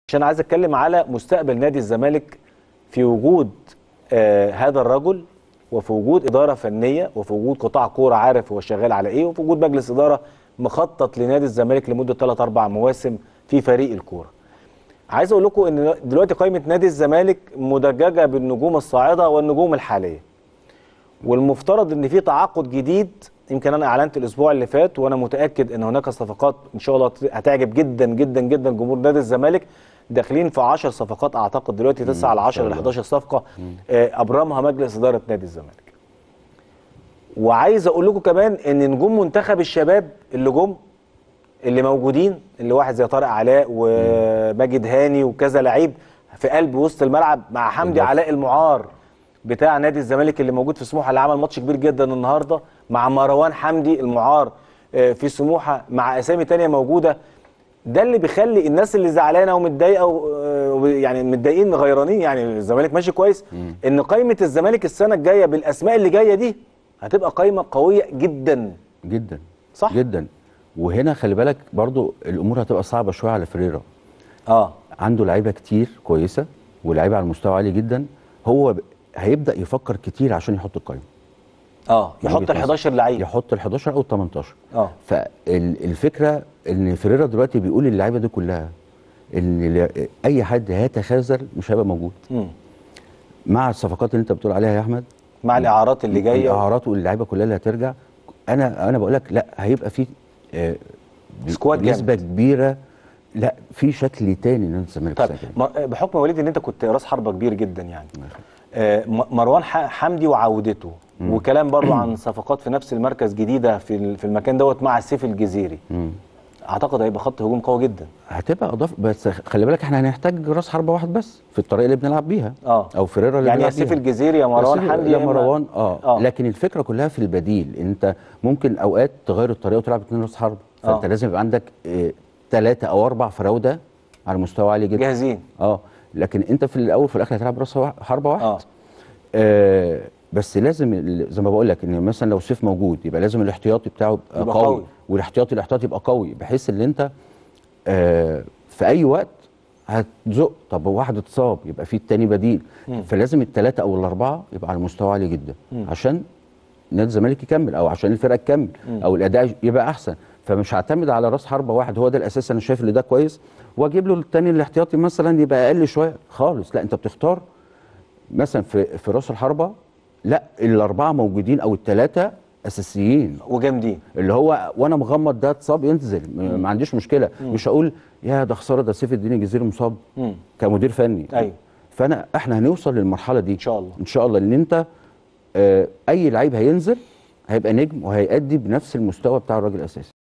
عشان عايز اتكلم على مستقبل نادي الزمالك في وجود آه هذا الرجل وفي وجود اداره فنيه وفي وجود قطاع كوره عارف هو شغال على ايه وفي وجود مجلس اداره مخطط لنادي الزمالك لمده 3 4 مواسم في فريق الكوره. عايز اقول لكم ان دلوقتي قائمه نادي الزمالك مدججه بالنجوم الصاعده والنجوم الحاليه. والمفترض ان في تعاقد جديد يمكن انا اعلنت الاسبوع اللي فات وانا متاكد ان هناك صفقات ان شاء الله هتعجب جدا جدا جدا جمهور نادي الزمالك داخلين في 10 صفقات اعتقد دلوقتي 9 على 10 ل 11 صفقه آه، ابرمها مجلس اداره نادي الزمالك. وعايز اقول لكم كمان ان نجوم منتخب الشباب اللي جم اللي موجودين اللي واحد زي طارق علاء وماجد هاني وكذا لعيب في قلب وسط الملعب مع حمدي بالظبط. علاء المعار بتاع نادي الزمالك اللي موجود في سموحه اللي عمل ماتش كبير جدا النهارده مع مروان حمدي المعار آه، في سموحه مع اسامي تانية موجوده ده اللي بيخلي الناس اللي زعلانه ومتضايقه و- آه، يعني متضايقين غيرانين يعني الزمالك ماشي كويس ان قائمه الزمالك السنه الجايه بالاسماء اللي جايه دي هتبقى قائمه قويه جدا جدا صح. جدا وهنا خلي بالك برضو الامور هتبقى صعبه شويه على فريرا اه عنده لعيبه كتير كويسه ولاعيبه على مستوى عالي جدا هو ب- هيبدا يفكر كتير عشان يحط القائمه اه من يحط وجهة ال نظري. 11 لعيب يحط ال 11 او ال 18 اه فالفكره ان فريرا دلوقتي بيقول للعيبه دي كلها ان ل- اي حد هيتخاذل مش هيبقى موجود مم. مع الصفقات اللي انت بتقول عليها يا احمد مع الاعارات اللي جايه الاعارات واللعيبه كلها اللي هترجع انا انا بقول لك لا هيبقى في آه، سكواد نسبه جامد. كبيره لا في شكل تاني لنادي الزمالك طيب السنة الجاية. م- بحكم يا وليد ان انت كنت راس حربه كبير جدا يعني آه، م- مروان ح- حمدي وعودته وكلام برضو عن صفقات في نفس المركز جديده في ال- في المكان دوت مع السيف الجزيري مم. اعتقد هيبقى خط هجوم قوي جدا هتبقى اضاف بس خلي بالك احنا هنحتاج راس حربه واحد بس في الطريقه اللي بنلعب بيها اه او فريرا اللي يعني يا بنلعب سيف بيها. الجزيري يا مروان يا سيف- حمدي يا إما- مروان اه. آه. اه لكن الفكره كلها في البديل انت ممكن اوقات تغير الطريقه وتلعب اثنين راس حربه فانت آه. لازم يبقى عندك ثلاثه او اربع فراوده على مستوى عالي جدا جاهزين اه لكن انت في الاول في الاخر هتلعب راس وا- حربه واحد اه آه بس لازم ال- زي ما بقول لك ان مثلا لو سيف موجود يبقى لازم الاحتياطي بتاعه يبقى, يبقى قوي, قوي. والاحتياطي الاحتياطي يبقى قوي بحيث ان انت آه في اي وقت هتزق طب واحد اتصاب يبقى في التاني بديل فلازم الثلاثه او الاربعه يبقى على مستوى عالي جدا عشان نادي الزمالك يكمل او عشان الفرقه تكمل او الاداء يبقى احسن فمش هعتمد على راس حربه واحد هو ده الاساس انا شايف ان ده كويس واجيب له التاني الاحتياطي مثلا يبقى اقل شويه خالص لا انت بتختار مثلا في في راس الحربه لا الاربعه موجودين او الثلاثه اساسيين وجامدين اللي هو وانا مغمض ده اتصاب ينزل م- ما عنديش مشكله مش هقول يا ده خساره ده سيف الدين الجزيري مصاب مم. كمدير فني أيوة. فانا احنا هنوصل للمرحله دي إن شاء الله. ان شاء الله ان انت آه اي لعيب هينزل هيبقى نجم وهيأدي بنفس المستوى بتاع الراجل الاساسي